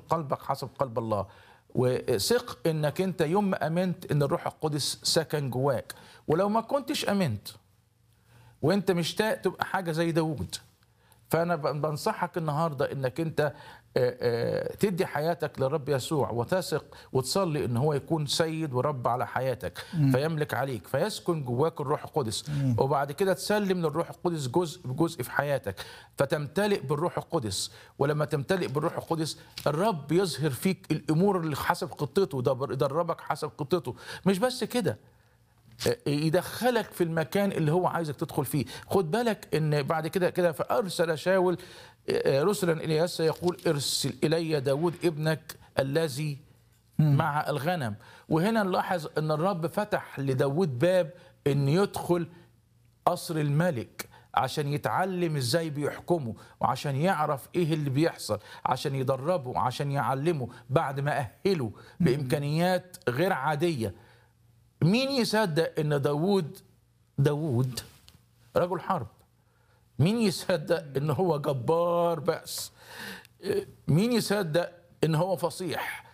قلبك حسب قلب الله وثق انك انت يوم ما امنت ان الروح القدس سكن جواك ولو ما كنتش امنت وانت مشتاق تبقى حاجه زي داوود فانا ب- بنصحك النهارده انك انت آه، آه، تدي حياتك للرب يسوع وتثق وتصلي ان هو يكون سيد ورب على حياتك فيملك عليك فيسكن جواك الروح القدس وبعد كده تسلم للروح القدس جزء بجزء في حياتك فتمتلئ بالروح القدس ولما تمتلئ بالروح القدس الرب يظهر فيك الامور اللي حسب خطته ده يدربك حسب خطته مش بس كده يدخلك في المكان اللي هو عايزك تدخل فيه خد بالك ان بعد كده كده فارسل شاول رسلا الى يسى يقول ارسل الي داود ابنك الذي مع الغنم وهنا نلاحظ ان الرب فتح لداود باب ان يدخل قصر الملك عشان يتعلم ازاي بيحكمه وعشان يعرف ايه اللي بيحصل عشان يدربه وعشان يعلمه بعد ما اهله بامكانيات غير عاديه مين يصدق ان داوود داوود رجل حرب مين يصدق ان هو جبار بأس مين يصدق ان هو فصيح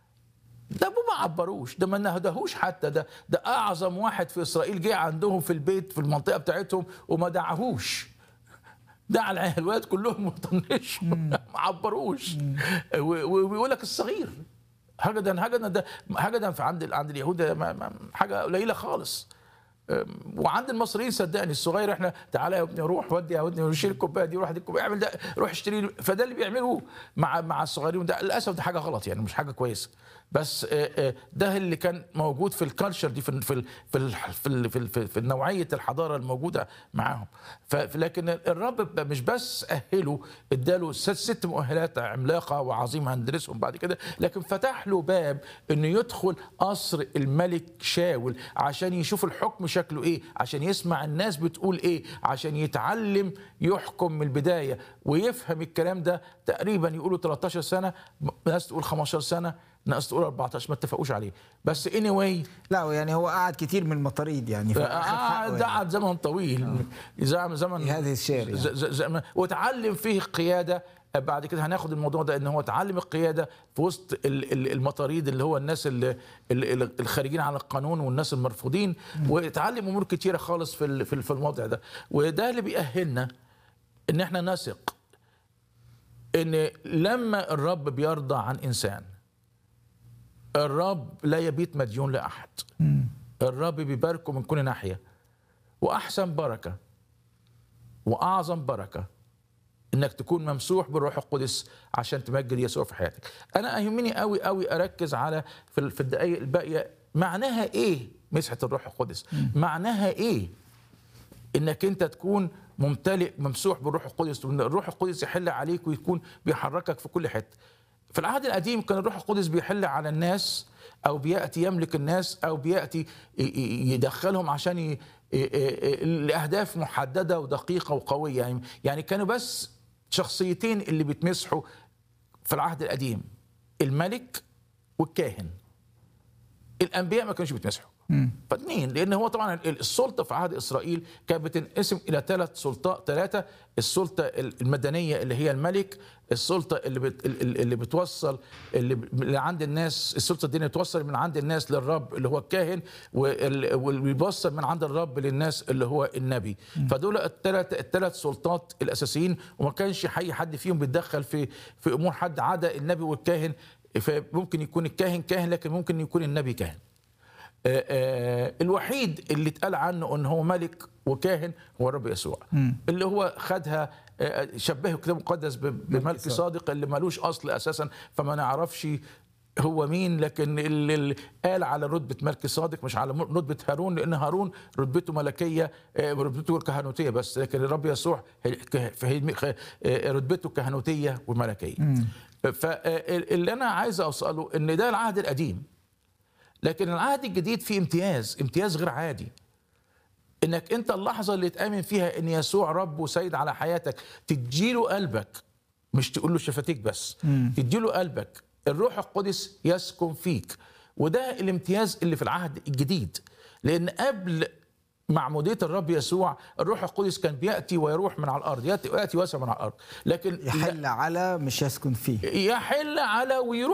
ده ما عبروش ده ما نهدهوش حتى ده ده اعظم واحد في اسرائيل جه عندهم في البيت في المنطقه بتاعتهم وما دعاهوش دعا العيال- الولاد كلهم وطنشوا ما عبروش و- و- ويقول لك الصغير هجدا هجدا ده هجدا في عند عند اليهود ده ما- ما- حاجه قليله خالص أم، وعند المصريين صدقني الصغير احنا تعالى يا ابني روح ودي يا ودني شيل الكوبايه دي روح دي الكوبايه اعمل ده روح اشتري لي. فده اللي بيعملوه مع مع الصغيرين ده للاسف ده حاجه غلط يعني مش حاجه كويسه بس آه، آه، ده اللي كان موجود في الكالتشر دي في ال- في ال- في ال- في ال- في, ال- في, في نوعيه الحضاره الموجوده معاهم ف- لكن الرب ب- مش بس اهله اداله ست, ست مؤهلات عملاقه وعظيمه هندرسهم بعد كده لكن فتح له باب انه يدخل قصر الملك شاول عشان يشوف الحكم شكله ايه عشان يسمع الناس بتقول ايه عشان يتعلم يحكم من البدايه ويفهم الكلام ده تقريبا يقولوا 13 سنه ناس تقول 15 سنه ناس تقول 14 ما اتفقوش عليه بس اني anyway لا يعني هو قعد كتير من المطاريد يعني فأخذ حقه قعد يعني. قعد زمن طويل زمن زمن في هذه الشارع يعني. ز- ز- زمن وتعلم فيه القياده بعد كده هناخد الموضوع ده ان هو اتعلم القياده في وسط ال- ال- المطاريد اللي هو الناس اللي اللي- الخارجين على القانون والناس المرفوضين واتعلم امور كتيره خالص في ال- في ال- في الموضع ده وده اللي بيأهلنا ان احنا نثق ان لما الرب بيرضى عن انسان الرب لا يبيت مديون لاحد الرب بيباركه من كل ناحيه واحسن بركه واعظم بركه انك تكون ممسوح بالروح القدس عشان تمجد يسوع في حياتك انا يهمني قوي قوي اركز على في ال- في الدقائق الباقيه معناها ايه مسحه الروح القدس معناها ايه انك انت تكون ممتلئ ممسوح بالروح القدس وان الروح القدس يحل عليك ويكون بيحركك في كل حته في العهد القديم كان الروح القدس بيحل على الناس او بياتي يملك الناس او بياتي ي- ي- يدخلهم عشان ي- ي- ي- لاهداف محدده ودقيقه وقويه يعني يعني كانوا بس شخصيتين اللي بيتمسحوا في العهد القديم الملك والكاهن الانبياء ما كانوش بيتمسحوا فاثنين لان هو طبعا السلطه في عهد اسرائيل كانت بتنقسم الى ثلاث سلطات ثلاثه السلطه المدنيه اللي هي الملك السلطه اللي بت اللي بتوصل اللي ب- اللي عند الناس السلطه الدينيه بتوصل من عند الناس للرب اللي هو الكاهن وال- واللي بيوصل من عند الرب للناس اللي هو النبي فدول الثلاث الثلاث سلطات الاساسيين وما كانش حي حد فيهم بيتدخل في في امور حد عدا النبي والكاهن فممكن يكون الكاهن كاهن لكن ممكن يكون النبي كاهن آه، آه، الوحيد اللي اتقال عنه ان هو ملك وكاهن هو الرب يسوع اللي هو خدها آه، شبهه الكتاب المقدس ب- بملك صادق. صادق اللي ملوش اصل اساسا فما نعرفش هو مين لكن اللي اللي قال على رتبه ملك صادق مش على رتبه هارون لان هارون رتبته ملكيه آه، رتبته كهنوتيه بس لكن الرب يسوع ك- فهي- آه، رتبته كهنوتيه وملكيه فاللي انا عايز اوصله ان ده العهد القديم لكن العهد الجديد فيه امتياز امتياز غير عادي انك انت اللحظه اللي تامن فيها ان يسوع رب وسيد على حياتك تديله قلبك مش تقول له شفتيك بس تديله قلبك الروح القدس يسكن فيك وده الامتياز اللي في العهد الجديد لان قبل معموديه الرب يسوع الروح القدس كان بياتي ويروح من على الارض ياتي وياتي ويسرع من على الارض لكن يحل على مش يسكن فيه يحل على ويروح